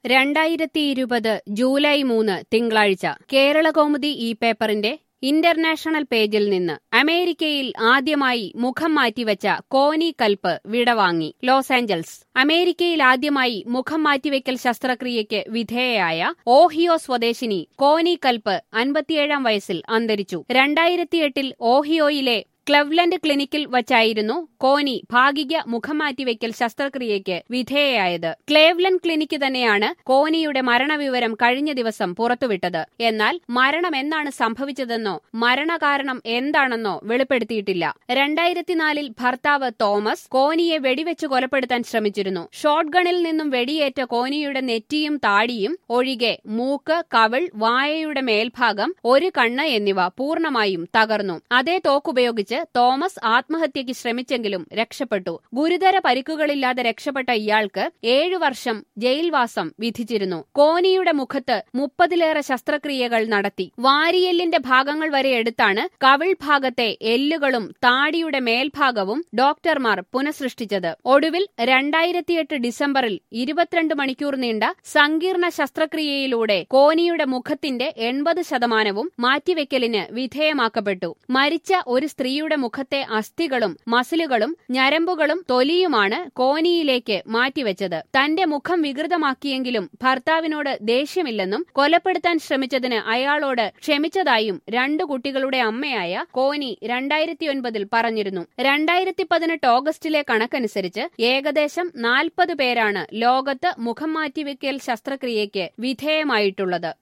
രണ്ടായിരത്തി ഇരുപത് ജൂലൈ മൂന്ന് തിങ്കളാഴ്ച കേരളകൗമുദി ഈ പേപ്പറിന്റെ ഇന്റർനാഷണൽ പേജിൽ നിന്ന് അമേരിക്കയിൽ ആദ്യമായി മുഖം മാറ്റിവെച്ച കോനി കൽപ്പ് വിടവാങ്ങി ലോസ് ആഞ്ചൽസ് അമേരിക്കയിൽ ആദ്യമായി മുഖം മാറ്റിവെക്കൽ ശസ്ത്രക്രിയയ്ക്ക് വിധേയയായ ഓഹിയോ സ്വദേശിനി കോനി കൽപ്പ് അൻപത്തിയേഴാം വയസ്സിൽ അന്തരിച്ചു രണ്ടായിരത്തിയെട്ടിൽ ഓഹിയോയിലെ ക്ലെവ്ലൻഡ് ക്ലിനിക്കിൽ വച്ചായിരുന്നു കോനി ഭാഗിക മുഖം മാറ്റിവെക്കൽ ശസ്ത്രക്രിയയ്ക്ക് വിധേയയായത് ക്ലേവ്ലൻഡ് ക്ലിനിക്ക് തന്നെയാണ് കോനിയുടെ മരണവിവരം കഴിഞ്ഞ ദിവസം പുറത്തുവിട്ടത് എന്നാൽ മരണം എന്നാണ് സംഭവിച്ചതെന്നോ മരണകാരണം എന്താണെന്നോ വെളിപ്പെടുത്തിയിട്ടില്ല രണ്ടായിരത്തിനാലിൽ ഭർത്താവ് തോമസ് കോനിയെ വെടിവെച്ച് കൊലപ്പെടുത്താൻ ശ്രമിച്ചിരുന്നു ഷോട്ട് ഗണിൽ നിന്നും വെടിയേറ്റ കോനിയുടെ നെറ്റിയും താടിയും ഒഴികെ മൂക്ക് കവിൾ വായയുടെ മേൽഭാഗം ഒരു കണ്ണ് എന്നിവ പൂർണ്ണമായും തകർന്നു അതേ തോക്കുപയോഗിച്ച് തോമസ് ആത്മഹത്യയ്ക്ക് ശ്രമിച്ചെങ്കിലും രക്ഷപ്പെട്ടു ഗുരുതര പരിക്കുകളില്ലാതെ രക്ഷപ്പെട്ട ഇയാൾക്ക് ഏഴു വർഷം ജയിൽവാസം വിധിച്ചിരുന്നു കോനിയുടെ മുഖത്ത് മുപ്പതിലേറെ ശസ്ത്രക്രിയകൾ നടത്തി വാരിയെല്ലിന്റെ ഭാഗങ്ങൾ വരെ എടുത്താണ് കവിൾ ഭാഗത്തെ എല്ലുകളും താടിയുടെ മേൽഭാഗവും ഡോക്ടർമാർ പുനഃസൃഷ്ടിച്ചത് ഒടുവിൽ രണ്ടായിരത്തിയെട്ട് ഡിസംബറിൽ ഇരുപത്തിരണ്ട് മണിക്കൂർ നീണ്ട സങ്കീർണ ശസ്ത്രക്രിയയിലൂടെ കോനിയുടെ മുഖത്തിന്റെ എൺപത് ശതമാനവും മാറ്റിവെക്കലിന് വിധേയമാക്കപ്പെട്ടു മരിച്ച ഒരു സ്ത്രീയുടെ മുഖത്തെ അസ്ഥികളും മസിലുകളും ഞരമ്പുകളും തൊലിയുമാണ് കോനിയിലേക്ക് മാറ്റിവെച്ചത് തന്റെ മുഖം വികൃതമാക്കിയെങ്കിലും ഭർത്താവിനോട് ദേഷ്യമില്ലെന്നും കൊലപ്പെടുത്താൻ ശ്രമിച്ചതിന് അയാളോട് ക്ഷമിച്ചതായും രണ്ടു കുട്ടികളുടെ അമ്മയായ കോനി രണ്ടായിരത്തിയൊൻപതിൽ പറഞ്ഞിരുന്നു രണ്ടായിരത്തി പതിനെട്ട് ഓഗസ്റ്റിലെ കണക്കനുസരിച്ച് ഏകദേശം നാൽപ്പത് പേരാണ് ലോകത്ത് മുഖം മാറ്റിവെക്കൽ ശസ്ത്രക്രിയയ്ക്ക് വിധേയമായിട്ടുള്ളത്